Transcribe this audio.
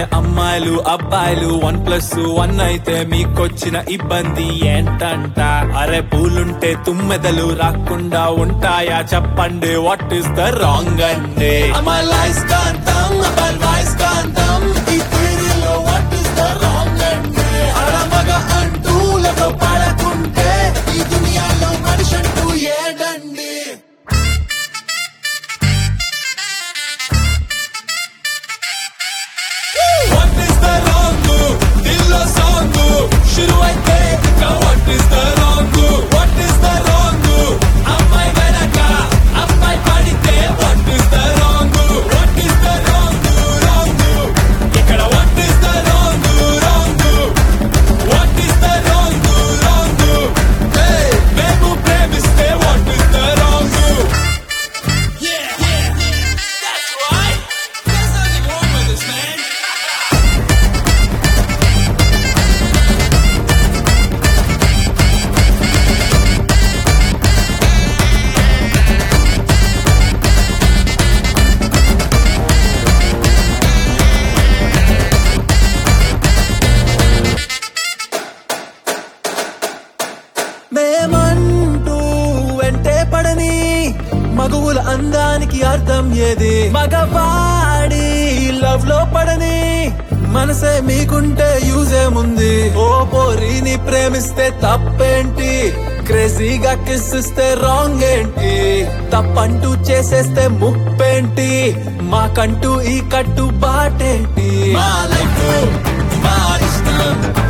అమ్మాయిలు అబ్బాయిలు one plus one అయితే మీకొచ్చిన ఇబ్బంది ఏంటంట అరే పూలుంటే తుమ్మెదలు రాకుండా ఉంటాయా చెప్పండి వాట్ ఇస్ ద రాంగ్ అంటే అమలైస్ కాంతం అమలైస్ కాంతం ఈ తీరిలో వాట్ ఇస్ ద రాంగ్ అంటే అడమగ అంటూ లగ పడకుంటే ఈ దునియాలో మనిషి అంటూ ఏడండి What is the wrong? దిల్లో సాంగ్ షురు అయితే ఇక what is the wrong? What is the wrong? అమ్మాయి వెనక అమ్మాయి పడితే what is the wrong? What is the wrong? Wrong. ఇక్కడ what is the wrong? Wrong. What is the wrong? Wrong. Hey, మేము ప్రేమిస్తే what is the wrong? Yeah, yeah, that's right. There's nothing wrong with this, man. మేమంటూ వెంటే పడని మగువుల అందానికి అర్థం ఏది మగవాడి love లో పడని మనసే మీకుంటే యూజ్ ఏముంది ఓ పోరిని ప్రేమిస్తే తప్పేంటి క్రేజీగా కిస్ ఇస్తే రాంగ్ ఏంటి తప్పంటూ చేసేస్తే ముప్పేంటి మాకంటూ ఈ కట్టు బాటేంటి మా లైఫ్ మా ఇష్టం